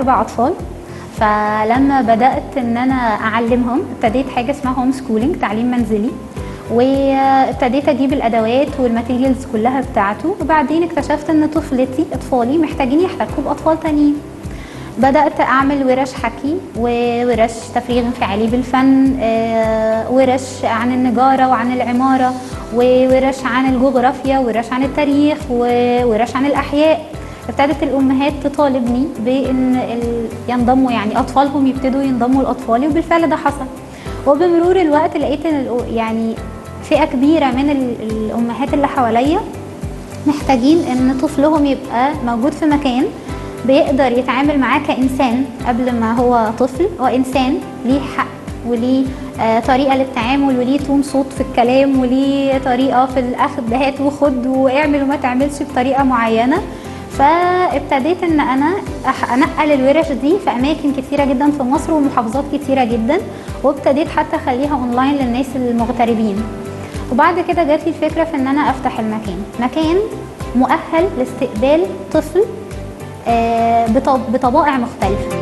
اربع اطفال فلما بدات ان انا اعلمهم ابتديت حاجه اسمها هوم سكولينج تعليم منزلي وابتديت اجيب الادوات والماتيريالز كلها بتاعته وبعدين اكتشفت ان طفلتي اطفالي محتاجين يحتكوا باطفال تانيين بدات اعمل ورش حكي وورش تفريغ انفعالي بالفن آه، ورش عن النجاره وعن العماره وورش عن الجغرافيا ورش عن التاريخ وورش عن الاحياء ابتدت الامهات تطالبني بان ال- ينضموا يعني اطفالهم يبتدوا ينضموا لاطفالي وبالفعل ده حصل وبمرور الوقت لقيت ان الأ- يعني فئه كبيره من ال- الامهات اللي حواليا محتاجين ان طفلهم يبقى موجود في مكان بيقدر يتعامل معاه كإنسان قبل ما هو طفل هو إنسان ليه حق وليه آه، طريقة للتعامل وليه تون صوت في الكلام وليه طريقة في الأخذ هات وخد واعمل وما تعملش بطريقة معينة فابتديت ان انا أح- انقل الورش دي في اماكن كتيره جدا في مصر ومحافظات كتيره جدا وابتديت حتى اخليها اونلاين للناس المغتربين وبعد كده جات لي الفكره في ان انا افتح المكان مكان مؤهل لاستقبال طفل آه، بط- بطبائع مختلفه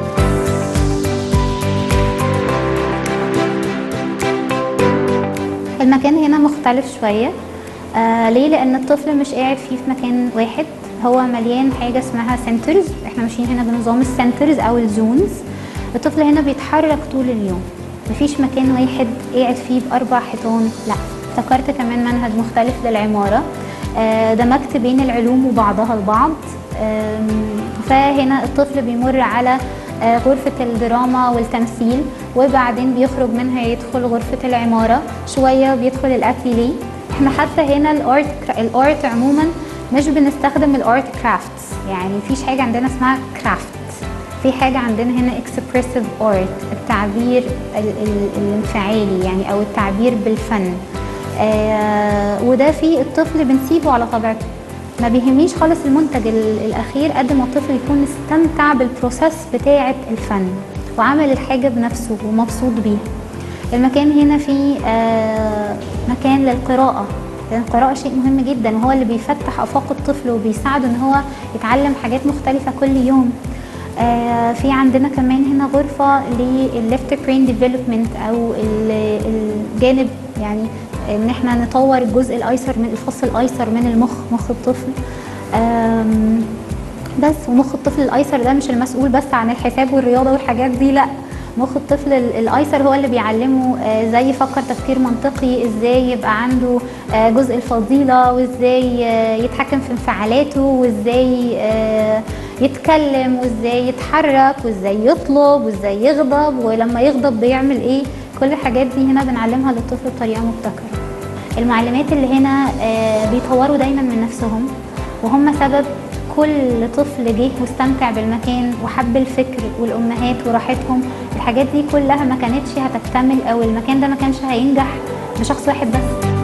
المكان هنا مختلف شويه آه ليه لان الطفل مش قاعد فيه في مكان واحد هو مليان حاجه اسمها سنترز احنا ماشيين هنا بنظام السنترز او الزونز الطفل هنا بيتحرك طول اليوم مفيش مكان واحد قاعد فيه باربع حيطان لا افتكرت كمان منهج مختلف للعماره آه دمجت بين العلوم وبعضها البعض آم، فهنا الطفل بيمر على آه، غرفة الدراما والتمثيل وبعدين بيخرج منها يدخل غرفة العمارة شوية بيدخل الاتيليه احنا حتى هنا الارت الارت عموما مش بنستخدم الارت كرافتس يعني مفيش حاجة عندنا اسمها كرافت في حاجة عندنا هنا expressive art التعبير ال- ال- الانفعالي يعني أو التعبير بالفن آه وده في الطفل بنسيبه على طبيعته ما بيهمنيش خالص المنتج ال- الأخير قد ما الطفل يكون استمتع بالبروسيس بتاعة الفن وعمل الحاجة بنفسه ومبسوط بيها المكان هنا فيه آه مكان للقراءة لأن القراءة شيء مهم جدا وهو اللي بيفتح آفاق الطفل وبيساعده إن هو يتعلم حاجات مختلفة كل يوم آه في عندنا كمان هنا غرفة للليفت برين ديفلوبمنت أو ال- الجانب يعني إن احنا نطور الجزء الأيسر من الفص الأيسر من المخ مخ الطفل آم، بس ومخ الطفل الايسر ده مش المسؤول بس عن الحساب والرياضه والحاجات دي لا مخ الطفل ال- الايسر هو اللي بيعلمه آه، ازاي يفكر تفكير منطقي ازاي يبقى عنده آه، جزء الفضيله وازاي آه، يتحكم في انفعالاته وازاي آه، يتكلم وازاي يتحرك وازاي يطلب وازاي يغضب ولما يغضب بيعمل ايه كل الحاجات دي هنا بنعلمها للطفل بطريقه مبتكره المعلمات اللي هنا آه، بيطوروا دايما من نفسهم وهم سبب كل طفل جه واستمتع بالمكان وحب الفكر والامهات وراحتهم الحاجات دي كلها ما كانتش هتكتمل او المكان ده ما كانش هينجح بشخص واحد بس